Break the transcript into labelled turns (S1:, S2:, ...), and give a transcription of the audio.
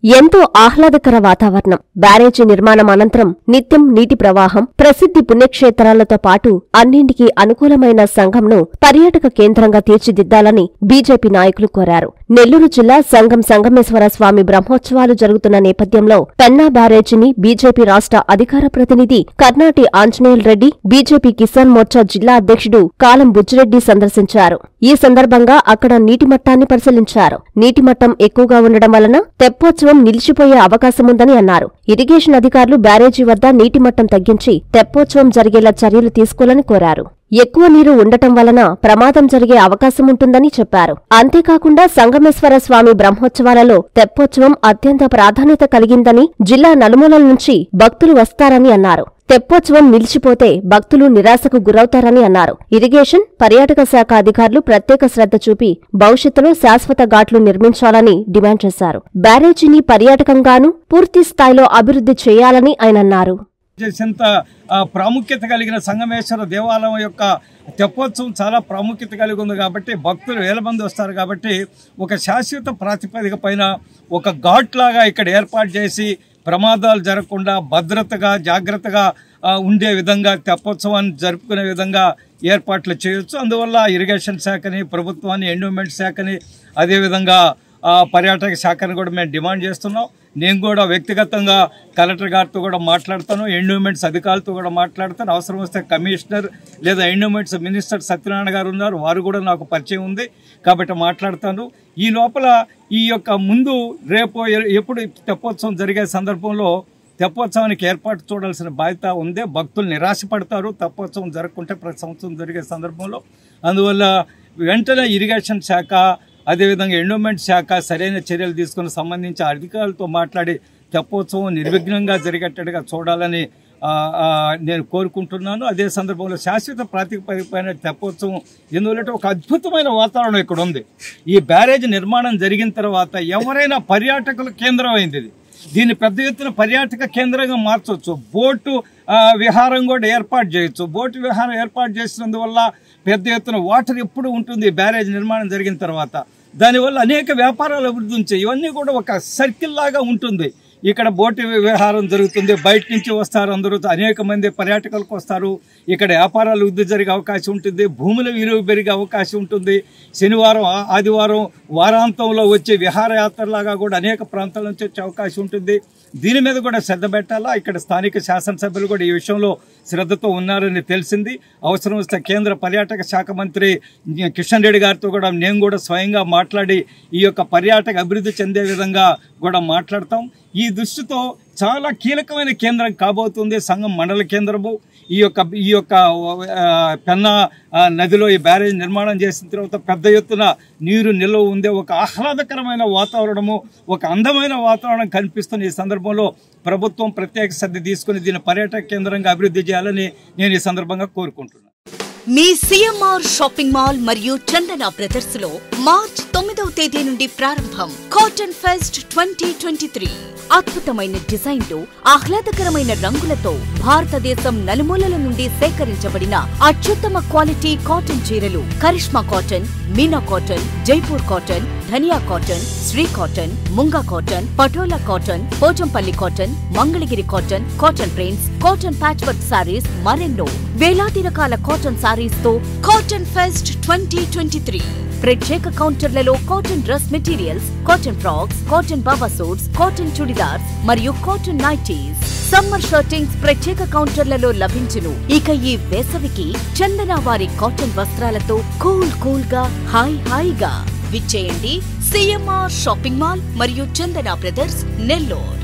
S1: ఎంతో ఆహ్లాదకర వాతావరణం బ్యారేజీ నిర్మాణం అనంతరం నిత్యం నీటి ప్రవాహం ప్రసిద్ధి పుణ్యక్షేత్రాలతో పాటు అన్నింటికీ అనుకూలమైన సంఘంను పర్యాటక కేంద్రంగా తీర్చిదిద్దాలని బీజేపీ నాయకులు కోరారు నెల్లూరు జిల్లా సంఘం సంగమేశ్వర స్వామి బ్రహ్మోత్సవాలు జరుగుతున్న నేపథ్యంలో పెన్నా బ్యారేజీని బీజేపీ రాష్ట్ర అధికార ప్రతినిధి కర్నాటి ఆంజనేయుల్ రెడ్డి బీజేపీ కిసాన్ మోర్చా జిల్లా అధ్యక్షుడు కాలం బుజ్జిరెడ్డి సందర్శించారు ఈ సందర్భంగా అక్కడ నీటి మట్టాన్ని పరిశీలించారు నీటి మట్టం ఎక్కువగా ఉండడం వలన తెప్పోత్సవం నిలిచిపోయే అవకాశముందని అన్నారు ఇరిగేషన్ అధికారులు బ్యారేజీ వద్ద నీటి మట్టం తగ్గించి తెప్పోత్సవం జరిగేలా చర్యలు తీసుకోవాలని కోరారు ఎక్కువ నీరు ఉండటం వలన ప్రమాదం జరిగే అవకాశముంటుందని చెప్పారు అంతేకాకుండా సంగమేశ్వర స్వామి బ్రహ్మోత్సవాలలో తెప్పోత్సవం అత్యంత ప్రాధాన్యత కలిగిందని జిల్లా నలుమూలల నుంచి భక్తులు వస్తారని అన్నారు తెప్పోత్సవం నిలిచిపోతే భక్తులు నిరాశకు గురవుతారని అన్నారు ఇరిగేషన్ పర్యాటక శాఖ అధికారులు ప్రత్యేక శ్రద్ధ చూపి భవిష్యత్తులో శాశ్వత ఘాట్లు నిర్మించాలని డిమాండ్ చేశారు బ్యారేజీని పర్యాటకంగానూ పూర్తి స్థాయిలో అభివృద్ధి చేయాలని ఆయన అన్నారు
S2: చేసేంత ఆ, ప్రాముఖ్యత కలిగిన సంగమేశ్వర దేవాలయం యొక్క తెప్పోత్సవం చాలా ప్రాముఖ్యత కలిగి ఉంది కాబట్టి భక్తులు వేల మంది వస్తారు కాబట్టి ఒక శాశ్వత ప్రాతిపదిక పైన ఒక ఘాట్ లాగా ఇక్కడ ఏర్పాటు చేసి ప్రమాదాలు జరగకుండా భద్రతగా జాగ్రత్తగా ఆ, ఉండే విధంగా తెప్పోత్సవాన్ని జరుపుకునే విధంగా ఏర్పాట్లు చేయొచ్చు అందువల్ల ఇరిగేషన్ శాఖని ప్రభుత్వాన్ని ఎండోమెంట్ శాఖని అదేవిధంగా ఆ, పర్యాటక శాఖను కూడా మేము డిమాండ్ చేస్తున్నాం నేను కూడా వ్యక్తిగతంగా కలెక్టర్ గారితో కూడా మాట్లాడతాను ఎండోమెంట్స్ అధికారులతో కూడా మాట్లాడతాను అవసరం వస్తే కమిషనర్ లేదా ఎండోమెంట్స్ మినిస్టర్ సత్యనారాయణ గారు ఉన్నారు వారు కూడా నాకు పరిచయం ఉంది కాబట్టి మాట్లాడతాను ఈ లోపల ఈ యొక్క ముందు రేపు ఎ- ఎప్పుడు తెప్పోత్సవం జరిగే సందర్భంలో తెప్పోత్సవానికి ఏర్పాటు చూడాల్సిన బాధ్యత ఉంది భక్తులు నిరాశపడతారు తెప్పోత్సవం జరగకుంటే ప్రతి సంవత్సరం జరిగే సందర్భంలో అందువల్ల వెంటనే ఇరిగేషన్ శాఖ అదేవిధంగా ఎండోమెంట్ శాఖ సరైన చర్యలు తీసుకుని సంబంధించి అధికారులతో మాట్లాడి తెప్పోత్సవం నిర్విఘ్నంగా జరిగేటట్టుగా చూడాలని ఆ, ఆ, నేను కోరుకుంటున్నాను అదే సందర్భంలో శాశ్వత ప్రాతిపదికపైన తెప్పోత్సవం ఎందుకంటే ఒక అద్భుతమైన వాతావరణం ఇక్కడ ఉంది ఈ బ్యారేజ్ నిర్మాణం జరిగిన తర్వాత ఎవరైనా పర్యాటకుల కేంద్రం అయింది ఇది దీన్ని పెద్ద ఎత్తున పర్యాటక కేంద్రంగా మార్చవచ్చు బోటు ఆ, విహారం కూడా ఏర్పాటు చేయొచ్చు బోటు విహారం ఏర్పాటు చేసినందువల్ల పెద్ద ఎత్తున వాటర్ ఎప్పుడు ఉంటుంది ఈ బ్యారేజ్ నిర్మాణం జరిగిన తర్వాత దానివల్ల అనేక వ్యాపారాలు అభివృద్ధి ఉంటాయి ఇవన్నీ కూడా ఒక సర్కిల్ లాగా ఉంటుంది ఇక్కడ బోటు విహారం జరుగుతుంది బయట నుంచి వస్తారు అందరూ అనేక మంది పర్యాటకులకు వస్తారు ఇక్కడ వ్యాపారాలు వృద్ధి జరిగే అవకాశం ఉంటుంది భూముల విలువ పెరిగే అవకాశం ఉంటుంది శనివారం ఆ- ఆదివారం వారాంతంలో వచ్చే విహారయాత్రలాగా కూడా అనేక ప్రాంతాల నుంచి వచ్చే అవకాశం ఉంటుంది దీని మీద కూడా శ్రద్ధ పెట్టాలా ఇక్కడ స్థానిక శాసనసభ్యులు కూడా ఈ విషయంలో శ్రద్ధతో ఉన్నారని తెలిసింది అవసరం వస్తే కేంద్ర పర్యాటక శాఖ మంత్రి కిషన్ రెడ్డి గారితో కూడా నేను కూడా స్వయంగా మాట్లాడి ఈ యొక్క పర్యాటక అభివృద్ధి చెందే విధంగా కూడా మాట్లాడతాం ఈ దృష్టితో చాలా కీలకమైన కేంద్రం కాబోతుంది సంఘం మండల కేంద్రము ఈ యొక్క ఈ యొక్క ఆ, పెన్నా ఆ, నదిలో ఈ బ్యారేజ్ నిర్మాణం చేసిన తర్వాత పెద్ద ఎత్తున నీరు నిల్వ ఉండే ఒక ఆహ్లాదకరమైన వాతావరణము ఒక అందమైన వాతావరణం కనిపిస్తున్న ఈ సందర్భంలో ప్రభుత్వం ప్రత్యేక శ్రద్ధ తీసుకుని దీన్ని పర్యాటక కేంద్రంగా అభివృద్ధి చేయాలని నేను ఈ సందర్భంగా కోరుకుంటున్నాను
S3: మీ సిఎంఆర్ షాపింగ్ మాల్ మరియు చందన బ్రదర్స్ లో మార్చ్ తొమ్మిదవ తేదీ నుండి ప్రారంభం cotton fest twenty twenty three అద్భుతమైన డిజైన్లు ఆహ్లాదకరమైన రంగులతో భారతదేశం నలుమూలల నుండి సేకరించబడిన అత్యుత్తమ క్వాలిటీ కాటన్ చీరలు Karishma cotton Meena cotton Jaipur cotton Dhaniya cotton Shri cotton Munga cotton Patola cotton Pochampalli cotton Mangalagiri cotton cotton prints cotton patch work sarees మరెన్నో వేలాది రకాల కాటన్ సారీస్ తో cotton fest twenty twenty three ప్రత్యేక కౌంటర్లలో cotton dress materials cotton frocks cotton baba suits cotton churidars మరియు కాటన్ నైటీస్ సమ్మర్ షర్టింగ్స్ ప్రత్యేక కౌంటర్లలో లభించును ఇక ఈ వేసవికి చందన వారి కాటన్ వస్త్రాలతో కూల్ కూల్ గా హాయ్ హాయిగా విచ్చేయండి సిఎంఆర్ షాపింగ్ మాల్ మరియు చందన బ్రదర్స్ నెల్లూరు